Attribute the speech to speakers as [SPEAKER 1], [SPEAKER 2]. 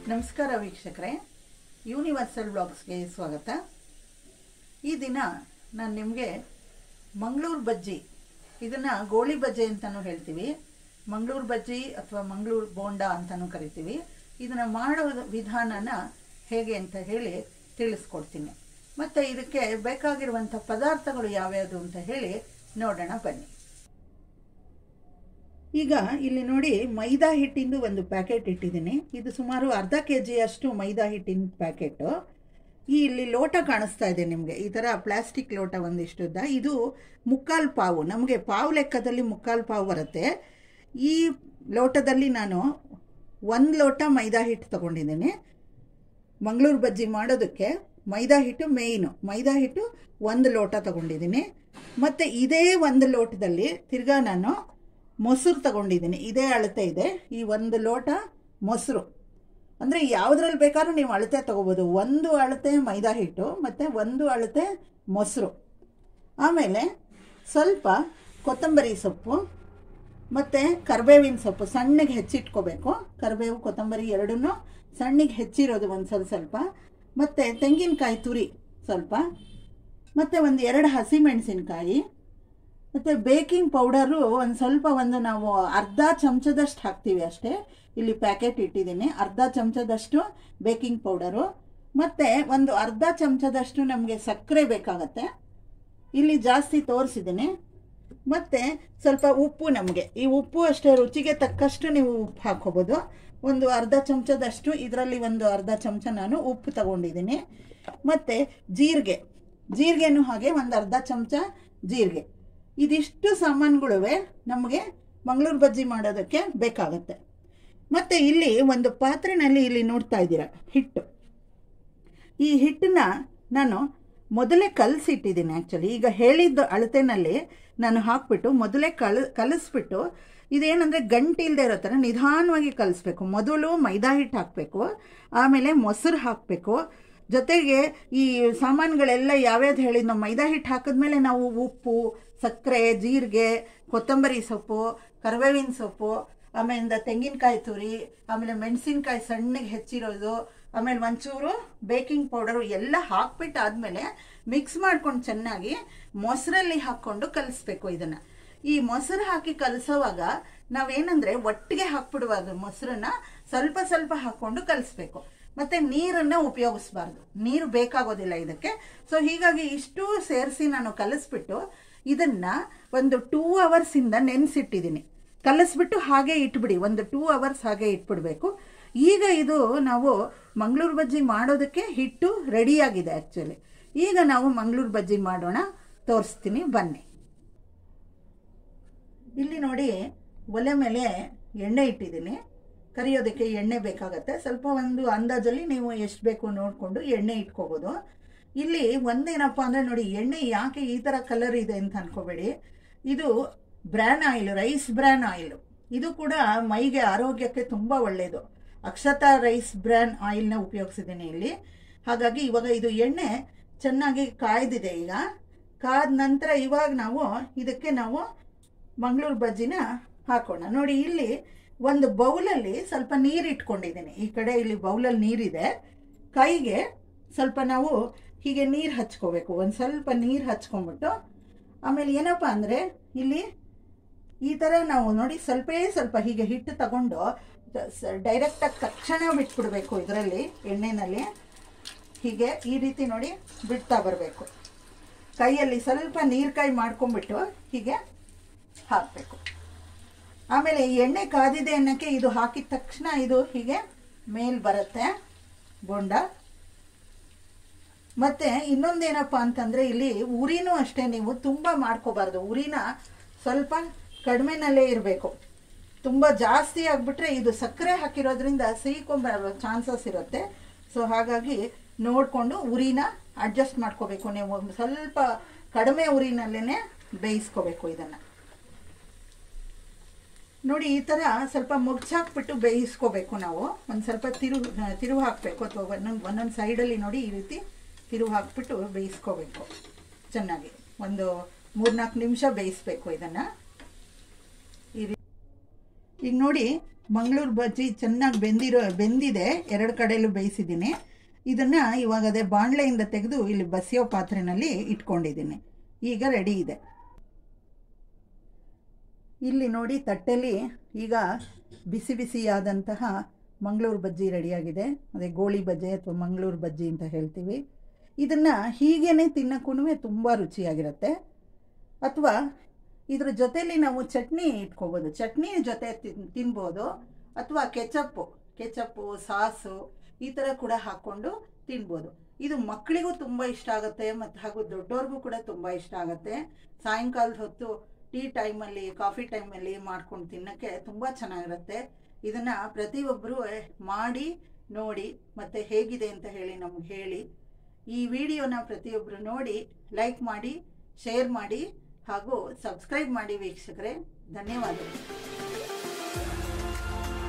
[SPEAKER 1] ನಮಸ್ಕಾರ ವೀಕ್ಷಕರೇ ಯೂನಿವರ್ಸಲ್ ಬ್ಲಾಗ್ಸ್ಗೆ ಸ್ವಾಗತ ಈ ದಿನ ನಾನು ನಿಮಗೆ ಮಂಗಳೂರು ಬಜ್ಜಿ ಇದನ್ನು ಗೋಳಿ ಬಜ್ಜಿ ಅಂತಲೂ ಹೇಳ್ತೀವಿ ಮಂಗಳೂರು ಬಜ್ಜಿ ಅಥವಾ ಮಂಗಳೂರು ಬೋಂಡ ಅಂತಲೂ ಕರಿತೀವಿ ಇದನ್ನು ಮಾಡೋ ವಿಧಾನನ ಹೇಗೆ ಅಂತ ಹೇಳಿ ತಿಳಿಸ್ಕೊಡ್ತೀನಿ ಮತ್ತು ಇದಕ್ಕೆ ಬೇಕಾಗಿರುವಂಥ ಪದಾರ್ಥಗಳು ಯಾವ್ಯಾವುದು ಅಂತ ಹೇಳಿ ನೋಡೋಣ ಬನ್ನಿ ಈಗ ಇಲ್ಲಿ ನೋಡಿ ಮೈದಾ ಹಿಟ್ಟಿಂದು ಒಂದು ಪ್ಯಾಕೆಟ್ ಇಟ್ಟಿದ್ದೀನಿ ಇದು ಸುಮಾರು ಅರ್ಧ ಕೆ ಜಿಯಷ್ಟು ಮೈದಾ ಹಿಟ್ಟಿನ ಪ್ಯಾಕೆಟು ಈ ಇಲ್ಲಿ ಲೋಟ ಕಾಣಿಸ್ತಾ ಇದೆ ನಿಮಗೆ ಈ ಥರ ಪ್ಲಾಸ್ಟಿಕ್ ಲೋಟ ಒಂದಿಷ್ಟುದ್ದ ಇದು ಮುಕ್ಕಾಲು ಪಾವು ನಮಗೆ ಪಾವು ಲೆಕ್ಕದಲ್ಲಿ ಮುಕ್ಕಾಲು ಪಾವು ಬರುತ್ತೆ ಈ ಲೋಟದಲ್ಲಿ ನಾನು ಒಂದು ಲೋಟ ಮೈದಾ ಹಿಟ್ಟು ತಗೊಂಡಿದ್ದೀನಿ ಮಂಗಳೂರು ಬಜ್ಜಿ ಮಾಡೋದಕ್ಕೆ ಮೈದಾ ಹಿಟ್ಟು ಮೇಯ್ನು ಮೈದಾ ಹಿಟ್ಟು ಒಂದು ಲೋಟ ತಗೊಂಡಿದ್ದೀನಿ ಮತ್ತು ಇದೇ ಒಂದು ಲೋಟದಲ್ಲಿ ತಿರ್ಗಾ ನಾನು ಮೊಸರು ತಗೊಂಡಿದ್ದೀನಿ ಇದೇ ಅಳತೆ ಇದೆ ಈ ಒಂದು ಲೋಟ ಮೊಸರು ಅಂದರೆ ಯಾವುದ್ರಲ್ಲಿ ಬೇಕಾದ್ರೂ ನೀವು ಅಳತೆ ತಗೋಬೋದು ಒಂದು ಅಳತೆ ಮೈದಾ ಹಿಟ್ಟು ಮತ್ತು ಒಂದು ಅಳತೆ ಮೊಸರು ಆಮೇಲೆ ಸ್ವಲ್ಪ ಕೊತ್ತಂಬರಿ ಸೊಪ್ಪು ಮತ್ತು ಕರಿಬೇವಿನ ಸೊಪ್ಪು ಸಣ್ಣಗೆ ಹೆಚ್ಚಿಟ್ಕೋಬೇಕು ಕರಿಬೇವು ಕೊತ್ತಂಬರಿ ಎರಡನ್ನೂ ಸಣ್ಣಗೆ ಹೆಚ್ಚಿರೋದು ಒಂದು ಸ್ವಲ್ಪ ಸ್ವಲ್ಪ ಮತ್ತು ತೆಂಗಿನಕಾಯಿ ತುರಿ ಸ್ವಲ್ಪ ಮತ್ತು ಒಂದು ಎರಡು ಹಸಿಮೆಣಸಿನ್ಕಾಯಿ ಮತ್ತು ಬೇಕಿಂಗ್ ಪೌಡರು ಒಂದು ಸ್ವಲ್ಪ ಒಂದು ನಾವು ಅರ್ಧ ಚಮಚದಷ್ಟು ಹಾಕ್ತೀವಿ ಅಷ್ಟೇ ಇಲ್ಲಿ ಪ್ಯಾಕೆಟ್ ಇಟ್ಟಿದ್ದೀನಿ ಅರ್ಧ ಚಮಚದಷ್ಟು ಬೇಕಿಂಗ್ ಪೌಡರು ಮತ್ತು ಒಂದು ಅರ್ಧ ಚಮಚದಷ್ಟು ನಮಗೆ ಸಕ್ಕರೆ ಬೇಕಾಗತ್ತೆ ಇಲ್ಲಿ ಜಾಸ್ತಿ ತೋರಿಸಿದ್ದೀನಿ ಮತ್ತು ಸ್ವಲ್ಪ ಉಪ್ಪು ನಮಗೆ ಈ ಉಪ್ಪು ಅಷ್ಟೇ ರುಚಿಗೆ ತಕ್ಕಷ್ಟು ನೀವು ಉಪ್ಪು ಹಾಕ್ಕೋಬೋದು ಒಂದು ಅರ್ಧ ಚಮಚದಷ್ಟು ಇದರಲ್ಲಿ ಒಂದು ಅರ್ಧ ಚಮಚ ನಾನು ಉಪ್ಪು ತಗೊಂಡಿದ್ದೀನಿ ಮತ್ತು ಜೀರಿಗೆ ಜೀರಿಗೆನೂ ಹಾಗೆ ಒಂದು ಅರ್ಧ ಚಮಚ ಜೀರಿಗೆ ಇದಿಷ್ಟು ಸಾಮಾನುಗಳು ನಮಗೆ ಮಂಗಳೂರು ಬಜ್ಜಿ ಮಾಡೋದಕ್ಕೆ ಬೇಕಾಗುತ್ತೆ ಮತ್ತು ಇಲ್ಲಿ ಒಂದು ಪಾತ್ರೆನಲ್ಲಿ ಇಲ್ಲಿ ನೋಡ್ತಾ ಇದ್ದೀರಾ ಹಿಟ್ಟು ಈ ಹಿಟ್ಟನ್ನ ನಾನು ಮೊದಲೇ ಕಲಸಿಟ್ಟಿದ್ದೀನಿ ಆ್ಯಕ್ಚುಲಿ ಈಗ ಹೇಳಿದ್ದ ಅಳತೆನಲ್ಲಿ ನಾನು ಹಾಕ್ಬಿಟ್ಟು ಮೊದಲೇ ಕಲ ಕಲಿಸ್ಬಿಟ್ಟು ಇದೇನಂದರೆ ಗಂಟಿಲ್ದೇ ಇರೋ ಥರ ನಿಧಾನವಾಗಿ ಕಲಿಸ್ಬೇಕು ಮೊದಲು ಮೈದಾ ಹಿಟ್ಟು ಹಾಕಬೇಕು ಆಮೇಲೆ ಮೊಸರು ಹಾಕಬೇಕು ಜೊತೆಗೆ ಈ ಸಾಮಾನುಗಳೆಲ್ಲ ಯಾವ್ಯಾವ್ದು ಹೇಳಿದ್ ನಾವು ಮೈದಾ ಹಿಟ್ಟು ಹಾಕಿದ್ಮೇಲೆ ನಾವು ಉಪ್ಪು ಸಕ್ಕರೆ ಜೀರಿಗೆ ಕೊತ್ತಂಬರಿ ಸೊಪ್ಪು ಕರಿಬೇವಿನ ಸೊಪ್ಪು ಆಮೇಲಿಂದ ತೆಂಗಿನಕಾಯಿ ತುರಿ ಆಮೇಲೆ ಮೆಣಸಿನ್ಕಾಯಿ ಸಣ್ಣಗೆ ಹೆಚ್ಚಿರೋದು ಆಮೇಲೆ ಒಂಚೂರು ಬೇಕಿಂಗ್ ಪೌಡರು ಎಲ್ಲ ಹಾಕ್ಬಿಟ್ಟು ಆದಮೇಲೆ ಮಿಕ್ಸ್ ಮಾಡ್ಕೊಂಡು ಚೆನ್ನಾಗಿ ಮೊಸರಲ್ಲಿ ಹಾಕ್ಕೊಂಡು ಕಲಿಸ್ಬೇಕು ಇದನ್ನು ಈ ಮೊಸರು ಹಾಕಿ ಕಲಿಸೋವಾಗ ನಾವೇನಂದ್ರೆ ಒಟ್ಟಿಗೆ ಹಾಕ್ಬಿಡುವಾಗ ಮೊಸರನ್ನ ಸ್ವಲ್ಪ ಸ್ವಲ್ಪ ಹಾಕ್ಕೊಂಡು ಕಲಿಸ್ಬೇಕು ಮತ್ತೆ ನೀರನ್ನ ಉಪಯೋಗಿಸ್ಬಾರ್ದು ನೀರು ಬೇಕಾಗೋದಿಲ್ಲ ಇದಕ್ಕೆ ಸೊ ಹೀಗಾಗಿ ಇಷ್ಟು ಸೇರಿಸಿ ನಾನು ಕಲಿಸ್ಬಿಟ್ಟು ಇದನ್ನ ಒಂದು ಟೂ ಅವರ್ಸಿಂದ ನೆನೆಸಿಟ್ಟಿದ್ದೀನಿ ಕಲಿಸ್ಬಿಟ್ಟು ಹಾಗೆ ಇಟ್ಬಿಡಿ ಒಂದು ಟೂ ಅವರ್ಸ್ ಹಾಗೆ ಇಟ್ಬಿಡ್ಬೇಕು ಈಗ ಇದು ನಾವು ಮಂಗಳೂರು ಬಜ್ಜಿ ಮಾಡೋದಕ್ಕೆ ಹಿಟ್ಟು ರೆಡಿಯಾಗಿದೆ ಆ್ಯಕ್ಚುಲಿ ಈಗ ನಾವು ಮಂಗಳೂರು ಬಜ್ಜಿ ಮಾಡೋಣ ತೋರಿಸ್ತೀನಿ ಬನ್ನಿ ಇಲ್ಲಿ ನೋಡಿ ಒಲೆ ಮೇಲೆ ಎಣ್ಣೆ ಇಟ್ಟಿದ್ದೀನಿ ಕರಿಯೋದಕ್ಕೆ ಎಣ್ಣೆ ಬೇಕಾಗತ್ತೆ ಸ್ವಲ್ಪ ಒಂದು ಅಂದಾಜಲ್ಲಿ ನೀವು ಎಷ್ಟು ಬೇಕು ನೋಡಿಕೊಂಡು ಎಣ್ಣೆ ಇಟ್ಕೋಬೋದು ಇಲ್ಲಿ ಒಂದೇನಪ್ಪ ಅಂದರೆ ನೋಡಿ ಎಣ್ಣೆ ಯಾಕೆ ಈ ಥರ ಕಲರ್ ಇದೆ ಅಂತ ಅನ್ಕೋಬೇಡಿ ಇದು bran oil rice bran oil ಇದು ಕೂಡ ಮೈಗೆ ಆರೋಗ್ಯಕ್ಕೆ ತುಂಬ ಒಳ್ಳೆಯದು ಅಕ್ಷತಾ ರೈಸ್ ಬ್ರ್ಯಾನ್ ಆಯಿಲ್ನ ಉಪಯೋಗಿಸಿದ್ದೀನಿ ಇಲ್ಲಿ ಹಾಗಾಗಿ ಇವಾಗ ಇದು ಎಣ್ಣೆ ಚೆನ್ನಾಗಿ ಕಾಯ್ದಿದೆ ಈಗ ಕಾದ ನಂತರ ಇವಾಗ ನಾವು ಇದಕ್ಕೆ ನಾವು ಮಂಗಳೂರು ಬಜ್ಜಿನ ಹಾಕೋಣ ನೋಡಿ ಇಲ್ಲಿ ಒಂದು ಬೌಲಲ್ಲಿ ಸ್ವಲ್ಪ ನೀರು ಇಟ್ಕೊಂಡಿದ್ದೀನಿ ಈ ಕಡೆ ಇಲ್ಲಿ ಬೌಲಲ್ಲಿ ನೀರಿದೆ ಕೈಗೆ ಸ್ವಲ್ಪ ನಾವು ಹೀಗೆ ನೀರು ಹಚ್ಕೋಬೇಕು ಒಂದು ಸ್ವಲ್ಪ ನೀರು ಹಚ್ಕೊಂಬಿಟ್ಟು ಆಮೇಲೆ ಏನಪ್ಪ ಅಂದರೆ ಇಲ್ಲಿ ಈ ಥರ ನಾವು ನೋಡಿ ಸ್ವಲ್ಪೇ ಸ್ವಲ್ಪ ಹೀಗೆ ಹಿಟ್ಟು ತಗೊಂಡು ಡೈರೆಕ್ಟಾಗಿ ತಕ್ಷಣ ಬಿಟ್ಬಿಡ್ಬೇಕು ಇದರಲ್ಲಿ ಎಣ್ಣೆನಲ್ಲಿ ಹೀಗೆ ಈ ರೀತಿ ನೋಡಿ ಬಿಡ್ತಾ ಬರಬೇಕು ಕೈಯಲ್ಲಿ ಸ್ವಲ್ಪ ನೀರು ಕೈ ಮಾಡ್ಕೊಂಬಿಟ್ಟು ಹೀಗೆ ಹಾಕಬೇಕು ಆಮೇಲೆ ಈ ಎಣ್ಣೆ ಕಾದಿದೆ ಅನ್ನೋಕ್ಕೆ ಇದು ಹಾಕಿದ ತಕ್ಷಣ ಇದು ಹೀಗೆ ಮೇಲ್ ಬರುತ್ತೆ ಬೋಂಡ ಮತ್ತೆ ಇನ್ನೊಂದೇನಪ್ಪ ಅಂತಂದ್ರೆ ಇಲ್ಲಿ ಉರಿನೂ ಅಷ್ಟೇ ನೀವು ತುಂಬ ಮಾಡ್ಕೋಬಾರ್ದು ಉರಿನ ಸ್ವಲ್ಪ ಕಡಿಮೆನಲ್ಲೇ ಇರಬೇಕು ತುಂಬ ಜಾಸ್ತಿ ಆಗಿಬಿಟ್ರೆ ಇದು ಸಕ್ಕರೆ ಹಾಕಿರೋದ್ರಿಂದ ಸಿಹಿಕೊಂಬರೋ ಚಾನ್ಸಸ್ ಇರುತ್ತೆ ಸೊ ಹಾಗಾಗಿ ನೋಡಿಕೊಂಡು ಉರಿನ ಅಡ್ಜಸ್ಟ್ ಮಾಡ್ಕೋಬೇಕು ನೀವು ಸ್ವಲ್ಪ ಕಡಿಮೆ ಉರಿನಲ್ಲೇ ಬೇಯಿಸ್ಕೋಬೇಕು ಇದನ್ನು ನೋಡಿ ಈ ಥರ ಸ್ವಲ್ಪ ಮುಗ್ಚಾಕ್ಬಿಟ್ಟು ಬೇಯಿಸ್ಕೋಬೇಕು ನಾವು ಒಂದು ಸ್ವಲ್ಪ ತಿರುವು ತಿರುವು ಹಾಕಬೇಕು ಅಥವಾ ಒಂದೊಂದು ಒಂದೊಂದು ಸೈಡಲ್ಲಿ ನೋಡಿ ಈ ರೀತಿ ತಿರುವು ಹಾಕ್ಬಿಟ್ಟು ಬೇಯಿಸ್ಕೋಬೇಕು ಚೆನ್ನಾಗಿ ಒಂದು ಮೂರ್ನಾಲ್ಕು ನಿಮಿಷ ಬೇಯಿಸ್ಬೇಕು ಇದನ್ನು ಈ ರೀತಿ ಈಗ ನೋಡಿ ಮಂಗಳೂರು ಬಜ್ಜಿ ಚೆನ್ನಾಗಿ ಬೆಂದಿರೋ ಬೆಂದಿದೆ ಎರಡು ಕಡೆಯಲ್ಲೂ ಬೇಯಿಸಿದ್ದೀನಿ ಇದನ್ನು ಇವಾಗ ಅದೇ ಬಾಣಲೆಯಿಂದ ತೆಗೆದು ಇಲ್ಲಿ ಬಸಿಯೋ ಪಾತ್ರೆನಲ್ಲಿ ಇಟ್ಕೊಂಡಿದ್ದೀನಿ ಈಗ ರೆಡಿ ಇದೆ ಇಲ್ಲಿ ನೋಡಿ ತಟ್ಟೆಲಿ ಈಗ ಬಿಸಿ ಬಿಸಿಯಾದಂತಹ ಮಂಗಳೂರು ಬಜ್ಜಿ ರೆಡಿಯಾಗಿದೆ ಅದೇ ಗೋಳಿ ಬಜ್ಜಿ ಅಥವಾ ಮಂಗಳೂರು ಬಜ್ಜಿ ಅಂತ ಹೇಳ್ತೀವಿ ಇದನ್ನು ಹೀಗೇ ತಿನ್ನಕ್ಕೂ ತುಂಬ ರುಚಿಯಾಗಿರುತ್ತೆ ಅಥವಾ ಇದ್ರ ಜೊತೆಲಿ ನಾವು ಚಟ್ನಿ ಇಟ್ಕೋಬೋದು ಚಟ್ನಿ ಜೊತೆ ತಿನ್ ತಿನ್ಬೋದು ಅಥವಾ ಕೆಚಪ್ಪು ಕೆಚಪ್ಪು ಸಾಸು ಈ ಥರ ಕೂಡ ಹಾಕ್ಕೊಂಡು ತಿನ್ಬೋದು ಇದು ಮಕ್ಕಳಿಗೂ ತುಂಬ ಇಷ್ಟ ಆಗುತ್ತೆ ಮತ್ತು ಹಾಗೂ ದೊಡ್ಡವ್ರಿಗೂ ಕೂಡ ತುಂಬ ಇಷ್ಟ ಆಗುತ್ತೆ ಸಾಯಂಕಾಲದ ಹೊತ್ತು ಟೀ ಟೈಮಲ್ಲಿ ಕಾಫಿ ಟೈಮಲ್ಲಿ ಮಾಡ್ಕೊಂಡು ತಿನ್ನೋಕ್ಕೆ ತುಂಬ ಚೆನ್ನಾಗಿರುತ್ತೆ ಇದನ್ನು ಪ್ರತಿಯೊಬ್ಬರು ಮಾಡಿ ನೋಡಿ ಮತ್ತು ಹೇಗಿದೆ ಅಂತ ಹೇಳಿ ನಮ್ಗೆ ಹೇಳಿ ಈ ವಿಡಿಯೋನ ಪ್ರತಿಯೊಬ್ಬರು ನೋಡಿ ಲೈಕ್ ಮಾಡಿ ಶೇರ್ ಮಾಡಿ ಹಾಗೂ ಸಬ್ಸ್ಕ್ರೈಬ್ ಮಾಡಿ ವೀಕ್ಷಕರೇ ಧನ್ಯವಾದಗಳು